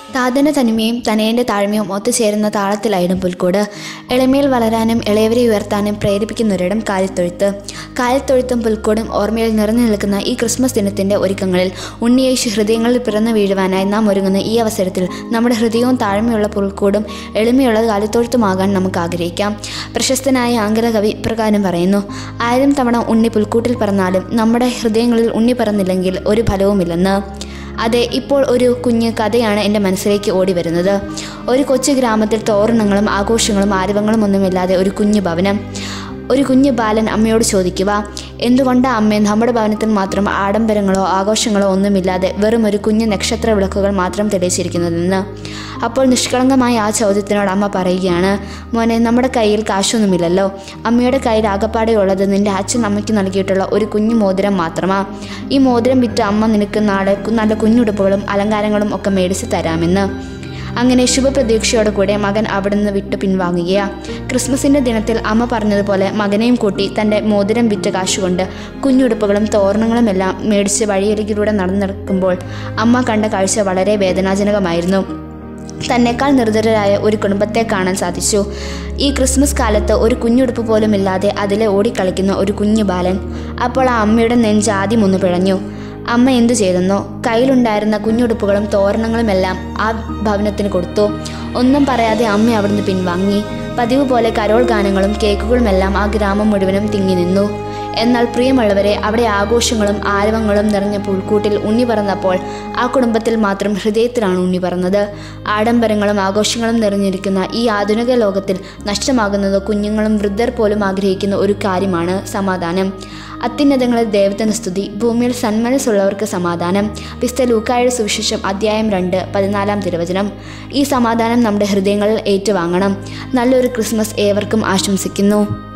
താതൻ്റെ തനിമയും തനയൻ്റെ താഴ്മയും ഒത്തുചേരുന്ന താളത്തിലായിരുന്നു പുൽക്കൂട് എളിമയിൽ വളരാനും ഇളയവരെ ഉയർത്താനും പ്രേരിപ്പിക്കുന്നൊരിടം കാലിത്തൊഴുത്ത് കാലിത്തൊഴുത്തും പുൽക്കൂടും ഓർമ്മയിൽ നിറഞ്ഞു നിൽക്കുന്ന ഈ ക്രിസ്മസ് ദിനത്തിൻ്റെ ഒരുക്കങ്ങളിൽ ഉണ്ണിയേശു ഹൃദയങ്ങളിൽ പിറന്നു വീഴുവാനായി നാം ഒരുങ്ങുന്ന ഈ അവസരത്തിൽ നമ്മുടെ ഹൃദയവും താഴ്മയുള്ള പുൽക്കൂടും എളിമയുള്ള കാലിത്തൊഴുത്തുമാകാൻ നമുക്ക് ആഗ്രഹിക്കാം പ്രശസ്തനായ ആംഗല കവി ഇപ്രകാരം പറയുന്നു ആയിരം തവണ ഉണ്ണി പുൽക്കൂട്ടിൽ പിറന്നാലും നമ്മുടെ ഹൃദയങ്ങളിൽ ഉണ്ണി പിറന്നില്ലെങ്കിൽ ഒരു ഫലവുമില്ലെന്ന് അതെ ഇപ്പോൾ ഒരു കുഞ്ഞ് കഥയാണ് എൻ്റെ മനസ്സിലേക്ക് ഓടി വരുന്നത് ഒരു കൊച്ചു ഗ്രാമത്തിൽ തോരണങ്ങളും ആഘോഷങ്ങളും ആരവങ്ങളും ഒന്നുമില്ലാതെ ഒരു കുഞ്ഞു ഭവനം ഒരു കുഞ്ഞു ബാലൻ അമ്മയോട് ചോദിക്കുക എന്തുകൊണ്ടാണ് അമ്മേ നമ്മുടെ ഭവനത്തിൽ മാത്രം ആഡംബരങ്ങളോ ആഘോഷങ്ങളോ ഒന്നുമില്ലാതെ വെറും ഒരു കുഞ്ഞു നക്ഷത്ര വിളക്കുകൾ മാത്രം തെളിയിച്ചിരിക്കുന്നതെന്ന് അപ്പോൾ നിഷ്കളങ്കമായ ആ ചോദ്യത്തിനോട് അമ്മ പറയുകയാണ് മോനെ നമ്മുടെ കയ്യിൽ കാശൊന്നുമില്ലല്ലോ അമ്മയുടെ കയ്യിൽ ആകപ്പാടെ ഉള്ളത് നിന്റെ അച്ഛൻ അമ്മയ്ക്ക് നൽകിയിട്ടുള്ള ഒരു കുഞ്ഞു മോതിരം മാത്രമാ ഈ മോതിരം വിറ്റ് അമ്മ നിനക്ക് നാളെ കു- നല്ല കുഞ്ഞുടുപ്പുകളും അലങ്കാരങ്ങളും ഒക്കെ മേടിച്ച് തരാമെന്ന് അങ്ങനെ ശുഭപ്രതീക്ഷയോടെ കൂടെ മകൻ അവിടുന്ന് വിട്ടു പിൻവാങ്ങുകയാ ക്രിസ്മസിന്റെ ദിനത്തിൽ അമ്മ പറഞ്ഞതുപോലെ മകനെയും കൂട്ടി തൻ്റെ മോതിരം വിറ്റ കാശുകൊണ്ട് കുഞ്ഞുടുപ്പുകളും തോരണങ്ങളും എല്ലാം മേടിച്ച് വഴിയരികിലൂടെ നടന്നെടുക്കുമ്പോൾ അമ്മ കണ്ട കാഴ്ച വളരെ വേദനാജനകമായിരുന്നു തന്നെക്കാൾ നിർദ്ധരരായ ഒരു കുടുംബത്തെ കാണാൻ സാധിച്ചു ഈ ക്രിസ്മസ് കാലത്ത് ഒരു കുഞ്ഞുടുപ്പ് പോലും ഇല്ലാതെ അതിലെ ഓടിക്കളിക്കുന്ന ഒരു കുഞ്ഞു ബാലൻ അപ്പോൾ ആ അമ്മയുടെ നെഞ്ച് ആദ്യം ഒന്ന് പിഴഞ്ഞു അമ്മ എന്തു ചെയ്തെന്നോ കയ്യിലുണ്ടായിരുന്ന കുഞ്ഞുടുപ്പുകളും തോരണങ്ങളും എല്ലാം ആ ഭവനത്തിന് കൊടുത്തു ഒന്നും പറയാതെ അമ്മ അവിടുന്ന് പിൻവാങ്ങി പതിവ് പോലെ കരോൾ ഗാനങ്ങളും കേക്കുകളുമെല്ലാം ആ ഗ്രാമം മുഴുവനും തിങ്ങി നിന്നു എന്നാൽ പ്രിയമുള്ളവരെ അവിടെ ആഘോഷങ്ങളും ആരവങ്ങളും നിറഞ്ഞ പുൽക്കൂട്ടിൽ ഉണ്ണി പറന്നപ്പോൾ ആ കുടുംബത്തിൽ മാത്രം ഹൃദയത്തിലാണ് ഉണ്ണി പറന്നത് ആഡംബരങ്ങളും ആഘോഷങ്ങളും നിറഞ്ഞിരിക്കുന്ന ഈ ആധുനിക ലോകത്തിൽ നഷ്ടമാകുന്നത് കുഞ്ഞുങ്ങളും വൃദ്ധർ പോലും ആഗ്രഹിക്കുന്ന ഒരു കാര്യമാണ് സമാധാനം അത്യുന്നതങ്ങളിൽ ദൈവത്തിന് സ്തുതി ഭൂമിയിൽ സന്മനസ്സുള്ളവർക്ക് സമാധാനം വിസ്ത ലൂക്കായുടെ സുവിശേഷം അധ്യായം രണ്ട് പതിനാലാം തിരുവചനം ഈ സമാധാനം നമ്മുടെ ഹൃദയങ്ങളിൽ ഏറ്റുവാങ്ങണം നല്ലൊരു ക്രിസ്മസ് ഏവർക്കും ആശംസിക്കുന്നു